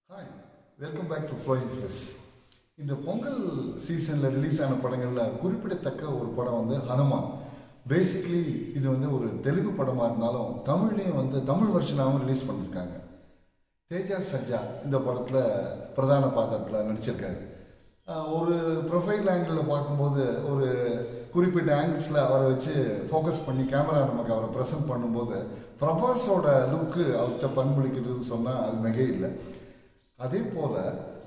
hi welcome back to flowing fizz இந்த பொங்கல் சீசனில் release ஆன படங்களில் குறிப்பிடத்தக்க ஒரு படம் வந்து ஹனுமான் பேசிக்லி இது வந்து ஒரு தெலுங்கு படமாக இருந்தாலும் தமிழ்லேயும் வந்து தமிழ் வருஷனாகவும் ரிலீஸ் பண்ணியிருக்காங்க தேஜா சஜ்ஜா இந்த படத்தில் பிரதான பாத்திரத்தில் நடிச்சிருக்காரு ஆஹ் ஒரு ப்ரொஃபைல் ஆங்கிளில் பார்க்கும்போது ஒரு குறிப்பிட்ட ஆங்கிள்ஸில் அவரை வச்சு ஃபோக்கஸ் பண்ணி கேமரா நமக்கு அவரை ப்ரெசென்ட் பண்ணும்போது பிரபாஸோட லுக்கு அவர்கிட்ட பண்பளிக்கிறதுன்னு சொன்னால் அது மிக இல்லை அதே போல்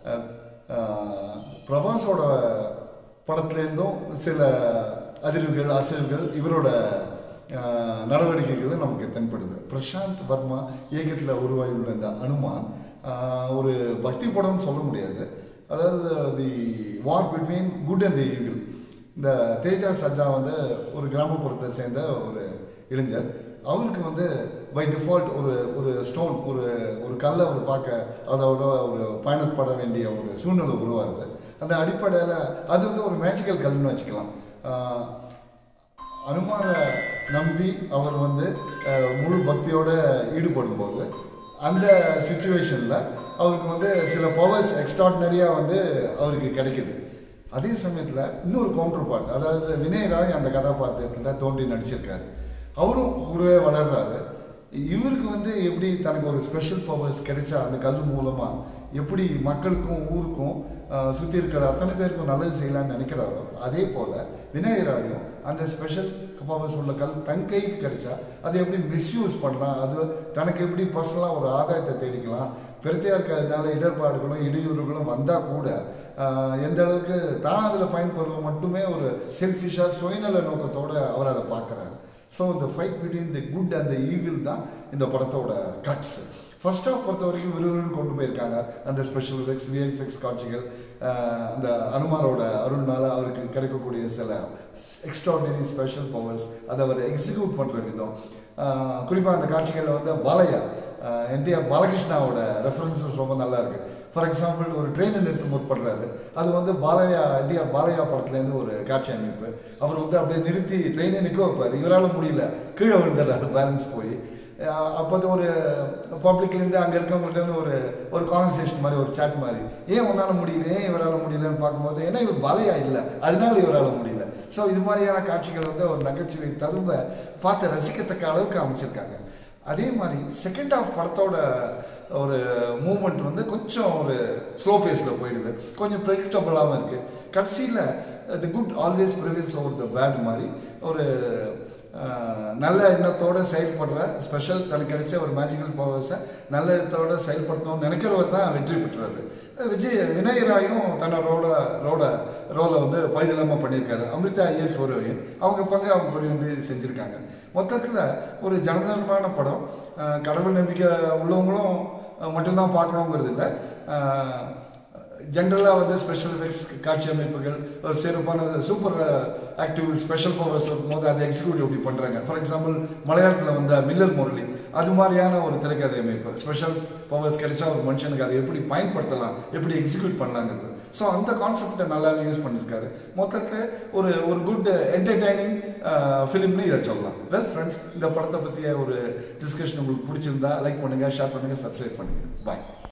பிரபாஸோட படத்துலேருந்தும் சில அதிர்வுகள் அசைவுகள் இவரோட அஹ், நடவடிக்கைகள் நமக்கு தென்படுது பிரசாந்த் வர்மா இயக்கத்தில் உருவாகியுள்ள இந்த அனுமான் அஹ், ஒரு பக்தி படம்னு சொல்ல முடியாது அதாவது the war between good and the evil இந்த தேஜா சஜ்ஜா வந்து ஒரு கிராமப்புறத்தை சேர்ந்த ஒரு இளைஞர் அவருக்கு வந்து பை டிஃபால்ட் ஒரு ஒரு ஸ்டோன் ஒரு ஒரு கல்லை அவர் பார்க்க அதோட ஒரு பயணப்பட வேண்டிய ஒரு சூழ்நிலை உருவாகுது அந்த அடிப்படையில் அது வந்து ஒரு மேஜிக்கல் கல்லுன்னு வச்சுக்கலாம் ஆஹ் அனுமாரை நம்பி அவர் வந்து அஹ், முழு பக்தியோட ஈடுபடும் போது அந்த சுச்சுவேஷனில் அவருக்கு வந்து சில பவர்ஸ் எக்ஸ்ட்ராடினரியாக வந்து அவருக்கு கிடைக்குது அதே சமயத்தில் இன்னொரு கவுண்டர் பார்ட் அதாவது வினய் ராய் அந்த கதாபாத்திரத்தில் தோன்றி நடிச்சிருக்காரு அவரும் கூடவே வளர்றாரு இவருக்கு வந்து எப்படி தனக்கு ஒரு ஸ்பெஷல் பவர்ஸ் கிடைச்சா அந்த கல் மூலமாக எப்படி மக்களுக்கும் ஊருக்கும் சுற்றி இருக்கிற அத்தனை பேருக்கும் நல்லது செய்யலாம்னு நினைக்கிறாரோ அதே போல் விநாயகராயும் அந்த ஸ்பெஷல் பவர்ஸ் உள்ள கல் தன் கைக்கு கிடைச்சா அதை எப்படி மிஸ்யூஸ் பண்ணலாம் அது தனக்கு எப்படி பர்சனலாக ஒரு ஆதாயத்தை தேடிக்கலாம் பிரத்தியா இருக்கிறதுனால இடர்பாடுகளும் இடையூறுகளும் வந்தால் கூட ஆஹ், எந்த அளவுக்கு தான் அதில் பயன்படுறது மட்டுமே ஒரு செல்ஃபிஷாக சுயநல நோக்கத்தோட அவர் அதை பார்க்குறாரு ஸோ இந்த fight between the good and the evil தான் இந்த படத்தோட க்ரக்ஸ் ஃபர்ஸ்ட் ஹாஃப் பொறுத்த வரைக்கும் விறுவிறுன்னு கொண்டு போயிருக்காங்க அந்த ஸ்பெஷல் எஃபெக்ட்ஸ் விஎஃப்எக்ஸ் காட்சிகள் ஆஹ், அந்த அனுமாரோட அருள்னால அவருக்கு கிடைக்கக்கூடிய சில எக்ஸ்ட்ராடினரி ஸ்பெஷல் பவர்ஸ் அதை அவர் எக்ஸிக்யூட் பண்ணுற விதம் குறிப்பாக அந்த காட்சிகளில் வந்து பாலையா என்டிஆர் பாலகிருஷ்ணாவோட ரெஃபரன்சஸ் ரொம்ப நல்லா இருக்கு ஃபார் எக்ஸாம்பிள் ஒரு ட்ரெயினை நிறுத்த முற்படுறாரு அது வந்து பாலையா என்டிஆர் பாலையா படத்துலேருந்து ஒரு காட்சி அமைப்பு அவர் வந்து அப்படியே நிறுத்தி ட்ரெயினை நிற்க வைப்பார் இவரால் முடியல கீழே விழுந்துடுறாரு பேலன்ஸ் போய் அஹ் அப்போ அது ஒரு பப்ளிக்லேருந்து அங்கே இருக்கவங்கள்ட்ட இருந்து ஒரு ஒரு கான்வர்சேஷன் மாதிரி ஒரு சாட் மாதிரி ஏன் உன்னால் முடியல ஏன் இவரால் முடியலன்னு பார்க்கும்போது ஏன்னா இவர் பாலையா இல்லை அதனால இவரால் முடியல ஸோ இது மாதிரியான காட்சிகள் வந்து ஒரு நகைச்சுவை ததும்ப பார்த்து ரசிக்கத்தக்க அளவுக்கு அமைச்சிருக்காங்க அதே மாதிரி செகண்ட் ஹாஃப் படத்தோட ஒரு மூமெண்ட் வந்து கொஞ்சம் ஒரு ஸ்லோ பேஸில் போயிடுது கொஞ்சம் ப்ரெடிக்டபுளாகவும் இருக்குது கடைசியில் the good always prevails over the bad மாதிரி ஒரு அஹ், நல்ல எண்ணத்தோட செயல்படுற ஸ்பெஷல் தனக்கு கிடைச்ச ஒரு மேஜிக்கல் பவர்ஸை நல்ல எண்ணத்தோட செயல்படுத்தணும்னு நினைக்கிறவர் தான் வெற்றி பெற்றாரு விஜய் வினயராயும் தன்னோட ரோட ரோலை வந்து பழுதில்லாமல் பண்ணியிருக்காரு அமிர்தா ஐயர் ஹீரோயின் அவங்க பங்கு அவங்க ஹீரோயின் செஞ்சுருக்காங்க மொத்தத்தில் ஒரு ஜனதனமான படம் அஹ், கடவுள் நம்பிக்கை உள்ளவங்களும் அஹ், மட்டும்தான் பார்க்கணுங்கிறது இல்லை ஜென்ரலாக வந்து ஸ்பெஷல் எஃபெக்ட்ஸ் காட்சி அமைப்புகள் ஒரு சிறப்பான சூப்பர் ஆக்டிவ் ஸ்பெஷல் பவர்ஸ் இருக்கும்போது அதை எக்ஸிக்யூட் எப்படி பண்ணுறாங்க ஃபார் எக்ஸாம்பிள் மலையாளத்தில் வந்த மில்லல் முரளி அது மாதிரியான ஒரு திரைக்கதை அமைப்பு ஸ்பெஷல் பவர்ஸ் கிடைச்சா ஒரு மனுஷனுக்கு அதை எப்படி பயன்படுத்தலாம் எப்படி எக்ஸிக்யூட் பண்ணலாங்கிறது ஸோ அந்த கான்செப்டை நல்லாவே யூஸ் பண்ணியிருக்காரு மொத்தத்தில் ஒரு ஒரு குட் என்டர்டைனிங் ஃபிலிம்னு இதை சொல்லலாம் வெல் ஃப்ரெண்ட்ஸ் இந்த படத்தை பற்றிய ஒரு டிஸ்கஷன் உங்களுக்கு பிடிச்சிருந்தா லைக் பண்ணுங்கள் ஷேர் பண்ணுங்கள் சப்ஸ்கிரைப் பண்ணுங்கள் பாய்